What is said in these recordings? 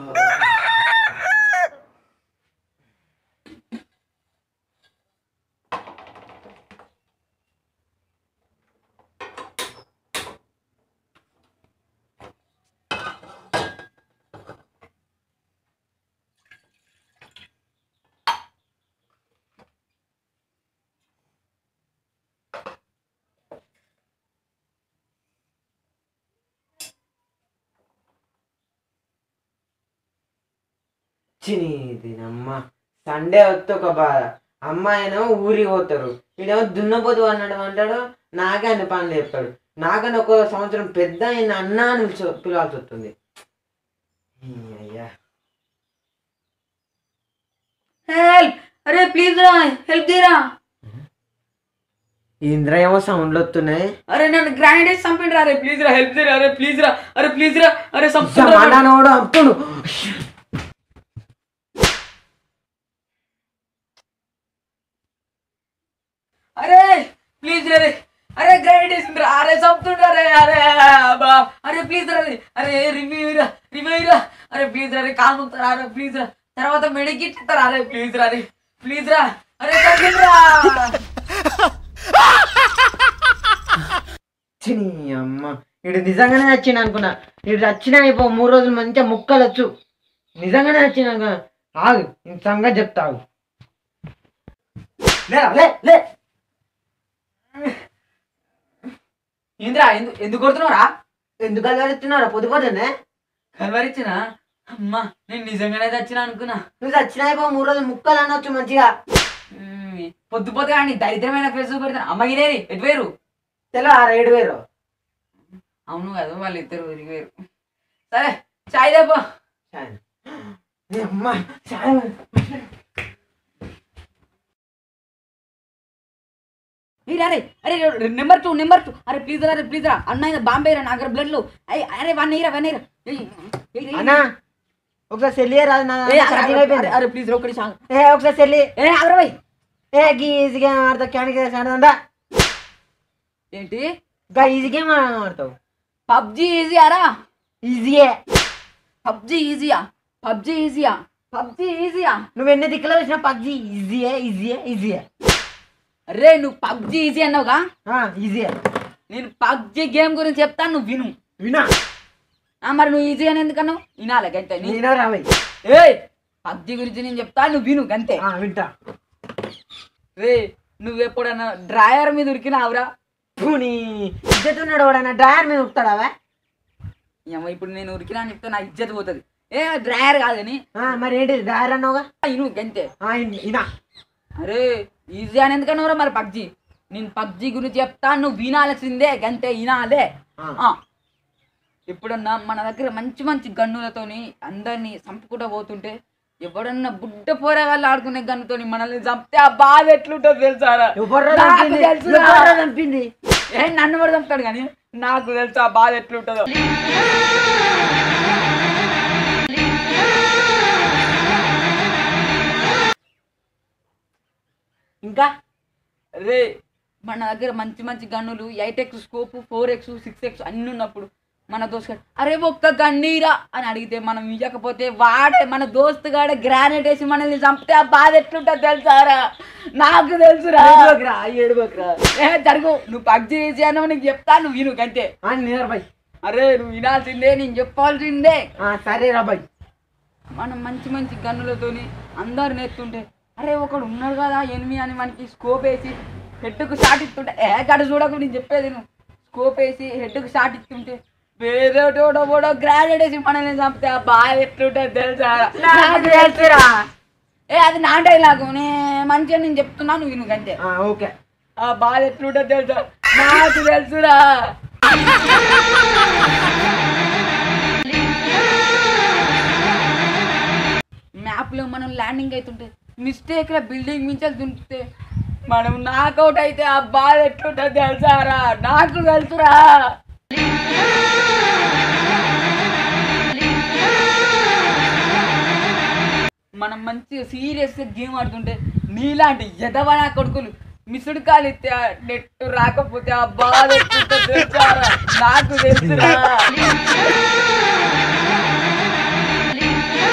చిని దీనమ్మ సండే వస్తే ఒక బాధ అమ్మాయినేమో ఊరికి పోతారు వీడేమో దున్నపోతు అన్నాడు అంటాడు నాకే అన్ని పనులు చెప్తాడు నాకని ఒక సంవత్సరం పెద్ద ఆయన అన్న అని పిలిచి పిలవాల్సి వస్తుంది ఈ అయ్యా హెల్ప్ అరే ప్లీజ్ రా హెల్ప్ చేయరా ఇంద్ర ఏమో సౌండ్లు వస్తున్నాయి అరే నన్ను గ్రాండ్ వేసి చంపండి రా అరే ప్లీజ్ రా హెల్ప్ చేయరా అరే ప్లీజ్ రా అరే ప్లీజ్ రా అరే చంపుతున్నా రా. సమాధానం అప్పుడు అరే ప్లీజ్ రే అరే గ్రాండ్ వేసింది రా అరే చంపుతుండ్రా అరే అరే అబ్బా అరే ప్లీజ్ రా అరే. అరే రివ్యూ రా రివ్యూ రా అరే ప్లీజ్ రా అరే కాల్ ముక్తారా అరే ప్లీజ్ రా తర్వాత మెడికిట్ ఇస్తారా అరే ప్లీజ్ రా అరే ప్లీజ్ రా అరే తగ్గింది రా చిని అమ్మ ఇడు నిజంగానే వచ్చింది అనుకున్నా ఇడు వచ్చినా అయిపో మూడు రోజులు మంచిగా ముక్కలు వచ్చు నిజంగానే వచ్చింది అనుకున్నా ఆగు ఇంత సంగతి చెప్తావు లేరా, లే లే ఏంద్రా ఎందుకు ఎందుకు కొడుతున్నావురా ఎందుకు అలవరుతున్నారా పొద్దు పొద్దున్నే కలవరిచ్చిన అమ్మా నేను నిజంగానే చచ్చిన అనుకున్నా నువ్వు వచ్చినా అయిపో మూడు రోజులు ముక్కలు అనొచ్చు మంచిగా ఉమ్, పొద్దు పొద్దు కానీ దరిద్రమైన ఫేస్ పెడతాను అమ్మగినేరి ఎటు వేరు తెలో ఆ రేడు వేరు అవును కదా వాళ్ళు ఇద్దరు ఇరిగిపోయారు సరే చాయ్ దేపో ఏ అమ్మ చాలు. మీరు అరే అరే నెంబర్ టూ నెంబర్ టూ అరే ప్లీజ్ రా అరే ప్లీజ్ రా అన్న బాంబే రా నాకు బ్లడ్ లో అయ్యి అరే వన్ ఇయర్ వన్ ఇయర్ అన్నా ఒకసారి సెల్లి రాదు నా ఛార్జింగ్ అయిపోయింది అరే ప్లీజ్ ఒకటి సాంగ్ ఏ ఒకసారి సెల్లి ఏ అరవై ఏ గీ ఈజీ గేమ్ ఆడతావు క్యాన్ ఆడదా ఏంటి ఇంకా ఈజీ గేమ్ ఆడతావు పబ్జి ఈజీ అరా ఈజీయే పబ్జి ఈజీయా పబ్జి ఈజీయా పబ్జి ఈజీయా నువ్వు ఎన్ని దిక్కులో వచ్చినా పబ్జి ఈజీయే ఈజీయే ఈజీయే అరే నువ్వు పబ్జి ఈజీ అన్నావుగా ఈజీయే నేను పబ్జి గేమ్ గురించి చెప్తాను నువ్వు విను వినా ఆ, మరి నువ్వు ఈజీ అని ఎందుకన్నావు వినాలి గంతే నీ- వినా రావై ఏయ్ పబ్జి గురించి నేను చెప్తా నువ్వు విను గంతే వింటా రే నువ్వు ఎప్పుడన్నా డ్రాయర్ మీద ఉరికినావురా పూని ఇద్దరు ఉన్నాడు వాడన్నా డ్రాయర్ మీద ఉప్పుతాడావా ఏమో ఇప్పుడు నేను ఉరికినా అని చెప్తే నా ఇజ్జత్ పోతుంది ఏ డ్రాయర్ కాదని మరి ఏంటి డ్రాయర్ అన్నావుగా ఇను గంతే ఆ, ఇన్- ఇనా అరే ఈజీ అని ఎందుకన్నావురా మరి పబ్జి నేను పబ్జి గురించి చెప్తా నువ్వు వినాల్సిందే గంతే వినాలే ఆ. ఆ. ఎప్పుడన్నా మన దగ్గర మంచి మంచి గన్నులతోని అందరినీ చంపుకుంటూ పోతుంటే ఎవడన్నా బుడ్డ పోరగాళ్ళు ఆడుకునే గన్నుతోని మనల్ని చంపితే ఆ బాధ ఎట్లుంటుందో తెలుసారా ఎవర్రా నాకు చంపింది? తెలుసురా. ఎవర్రా చంపింది ఏ నన్ను కూడా చంపుతాడు కానీ నాకు తెలుసు ఆ బాధ ఎట్లుంటుందో ఇంకా రే మన దగ్గర మంచి మంచి గన్నులు eight X scope four X six X అన్ని ఉన్నప్పుడు మన దోస్తు అరే ఒక్క గన్నీరా అని అడిగితే మనం ఇవ్వకపోతే వాడే మన దోస్తు గాడే గ్రానైట్ వేసి మనల్ని చంపితే ఆ బాధ ఎట్లుంటుంది తెలుసారా నాకు తెలుసురా ఏడుకోకురా, ఏడుకోకురా. ఏ జరుగు నువ్వు పబ్జి చేసి అన్నావు నీకు చెప్తా నువ్వు విను అంతే ఆ, నియర్ బై అరే నువ్వు వినాల్సిందే నేను చెప్పాల్సిందే ఆ, సరే రా బై మనం మంచి మంచి గన్నులతోని అందరు నెత్తుంటే అరే ఒకడు ఉన్నాడు కదా ఎనిమి అని మనకి స్కోప్ వేసి హెడ్కు షాట్ ఇస్తుంటే ఏ గడ చూడకు నేను చెప్పేది నువ్వు స్కోప్ వేసి హెడ్కు షాట్ ఇస్తుంటే వేరే కూడా గ్రానైడ్ వేసి మనల్ని చంపితే ఆ బాధ ఎట్లుంటుంది తెలుసా నాకు తెలుసురా ఏ అది నా డైలాగు నే మంచిగా నేను చెప్తున్నా నువ్వు విను అంతే ఆ, ఓకే ఆ బాధ ఎట్లుంటుంది తెలుసా నాకు తెలుసురా మ్యాప్లో మనం ల్యాండింగ్ అవుతుంటే మిస్టేక్లో బిల్డింగ్ మించి దుంపితే మనం నాకౌట్ అయితే ఆ బాధ ఎట్లుంటుంది తెలుసారా నాకు తెలుసురా మనం మంచిగా సీరియస్గా గేమ్ ఆడుతుంటే నీలాంటి ఎదవన కొడుకులు మిసుడు కాలు ఇస్తే ఆ నెట్ రాకపోతే ఆ బాధ ఎట్లుంటుందో తెలుసారా నాకు తెలుసురా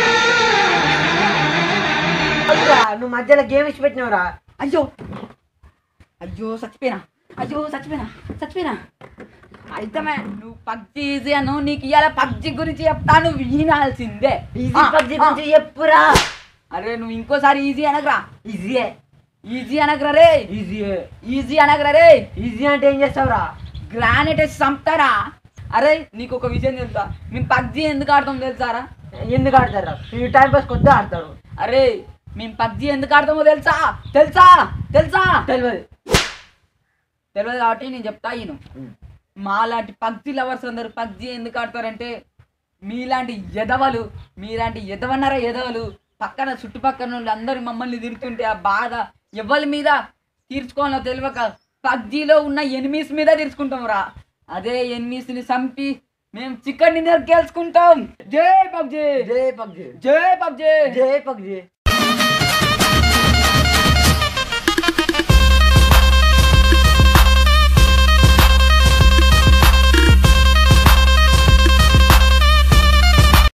మధ్యలో గేమ్ ఇచ్చి పెట్టినవరా అయ్యో అయ్యో చచ్చిపోయినా అయ్యో చచ్చిపోయినా చచ్చిపోయినా అయితమే నువ్వు పబ్జి ఈజీ అను నీకు ఇవాళ పబ్జి గురించి చెప్తా నువ్వు వినాల్సిందే ఈజీ ఆ, పబ్జి ఆ. గురించి చెప్పురా అరే నువ్వు ఇంకోసారి ఈజీ అనగరా ఈజీయే ఈజీ అనగరా రే ఈజీయే ఈజీ అనగరా రే ఈజీ అంటే ఏం చేస్తావురా గ్రానైట్ వేసి చంపుతారా అరే నీకు ఒక విషయం తెలుసా మేము పబ్జి ఎందుకు ఆడతాం తెలుసారా ఎందుకు ఆడతారా ఈ టైం పాస్ కొద్ది ఆడతాడు అరే మేము పబ్జి ఎందుకు ఆడతామో తెలుసా తెలుసా తెలుసా తెలియదు తెలియదు కాబట్టి నేను చెప్తా ఈయన మాలాంటి పబ్జి లవర్స్ అందరు పబ్జి ఎందుకు ఆడతారంటే మీలాంటి ఎదవలు మీలాంటి ఎదవన్నారా ఎదవలు పక్కన చుట్టుపక్కల వాళ్ళు అందరూ మమ్మల్ని తిరుగుతుంటే ఆ బాధ ఎవరి మీద తీర్చుకోవాలో తెలియక పబ్జిలో ఉన్న ఎనిమీస్ మీద తీర్చుకుంటాం రా అదే ఎనిమీస్ని చంపి మేము చికెన్ డిన్నర్ గెలుచుకుంటాం జై పబ్జి జై పబ్జి జై పబ్జి జై పబ్జి